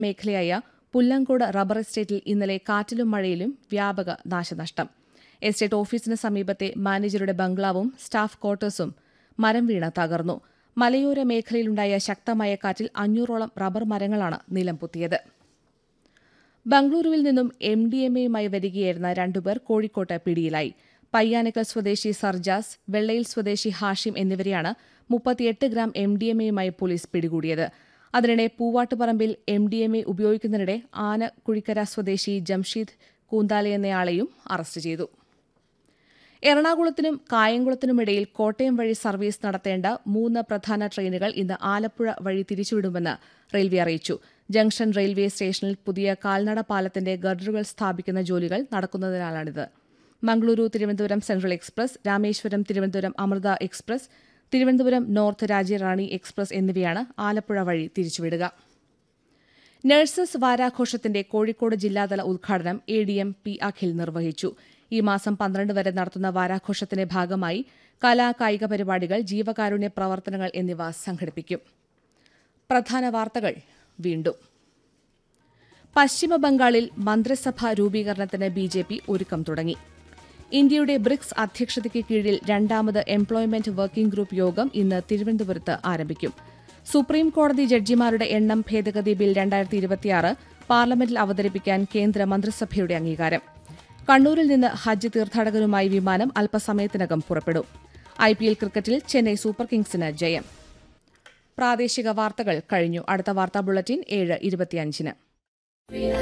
മേഖലയായ പുല്ലങ്കോട് റബ്ബർ എസ്റ്റേറ്റിൽ ഇന്നലെ കാറ്റിലും മഴയിലും വ്യാപക നാശനഷ്ടം എസ്റ്റേറ്റ് ഓഫീസിന് സമീപത്തെ മാനേജറുടെ ബംഗ്ലാവും സ്റ്റാഫ് ക്വാർട്ടേഴ്സും മരം വീണ് തകർന്നു മലയോര മേഖലയിലുണ്ടായ ശക്തമായ കാറ്റിൽ അഞ്ഞൂറോളം റബ്ബർ മരങ്ങളാണ് നിലം പൊത്തിയത് ബംഗളൂരുവിൽ നിന്നും എം ഡി എം എയുമായി വരികയായിരുന്ന രണ്ടുപേർ കോഴിക്കോട്ട് പിടിയിലായി പയ്യാനക്കൽ സ്വദേശി സർജാസ് വെള്ളയിൽ സ്വദേശി ഹാഷിം എന്നിവരെയാണ് മുപ്പത്തിയെട്ട് ഗ്രാം എം ഡി എം എയുമായി പോലീസ് പിടികൂടിയത് അതിനിടെ പൂവാട്ടുപറമ്പിൽ എം ഡി എം എ ഉപയോഗിക്കുന്നതിനിടെ ആനക്കുഴിക്കര സ്വദേശി ജംഷീദ് കൂന്താലെ എന്നയാളെയും അറസ്റ്റ് ചെയ്തു എറണാകുളത്തിനും കായംകുളത്തിനുമിടയിൽ കോട്ടയം വഴി സർവീസ് നടത്തേണ്ട മൂന്ന് പ്രധാന ട്രെയിനുകൾ ഇന്ന് ആലപ്പുഴ വഴി തിരിച്ചുവിടുമെന്ന് റെയിൽവേ അറിയിച്ചു ജംഗ്ഷൻ റെയിൽവേ സ്റ്റേഷനിൽ പുതിയ കാൽനട പാലത്തിന്റെ ഗർഡറുകൾ സ്ഥാപിക്കുന്ന ജോലികൾ നടക്കുന്നതിനാലാണിത് Mangaluru Thiruvananthapuram central express Rameswaram Thiruvananthapuram Amrita express Thiruvananthapuram north Rajyarani express എന്നിവയാണ് ആലപ്പുഴ വഴി തിരിച്ചുവിടുക നഴ്സസ് വാരാഘോഷത്തിന്റെ കോഴിക്കോട് ജില്ലാതല ഉദ്ഘാടനം A D M P Akhil നിർവഹിച്ചു ഈ മാസം പന്ത്രണ്ട് വരെ നടത്തുന്ന വാരാഘോഷത്തിന്റെ ഭാഗമായി കലാ കായിക പരിപാടികൾ ജീവകാരുണ്യ പ്രവർത്തനങ്ങൾ എന്നിവ സംഘടിപ്പിക്കും പ്രധാന വാർത്തകൾ വീണ്ടും പശ്ചിമബംഗാളിൽ മന്ത്രിസഭാ രൂപീകരണത്തിന് ബി ജെ പി ഒരുക്കം തുടങ്ങി ഇന്ത്യയുടെ ബ്രിക്സ് അധ്യക്ഷതയ്ക്ക് കീഴിൽ രണ്ടാമത് എംപ്ലോയ്മെന്റ് വർക്കിംഗ് ഗ്രൂപ്പ് യോഗം ഇന്ന് തിരുവനന്തപുരത്ത് ആരംഭിക്കും സുപ്രീം കോടതി ജഡ്ജിമാരുടെ എണ്ണം ഭേദഗതി ബിൽ രണ്ടായിരത്തി ഇരുപത്തിയാറ് പാർലമെന്റിൽ അവതരിപ്പിക്കാൻ കേന്ദ്ര മന്ത്രിസഭയുടെ അംഗീകാരം കണ്ണൂരിൽ നിന്ന് ഹജ്ജ് തീർത്ഥാടകരുമായി വിമാനം അല്പസമയത്തിനകം പുറപ്പെടും ഐ പി എൽ ക്രിക്കറ്റിൽ ചെന്നൈ സൂപ്പർ കിങ്സിന് ജയം പ്രാദേശിക വാർത്തകൾ കഴിഞ്ഞു അടുത്ത വാർത്താ ബുള്ളറ്റിൻ ഏഴ് ഇരുപത്തിയഞ്ചിന്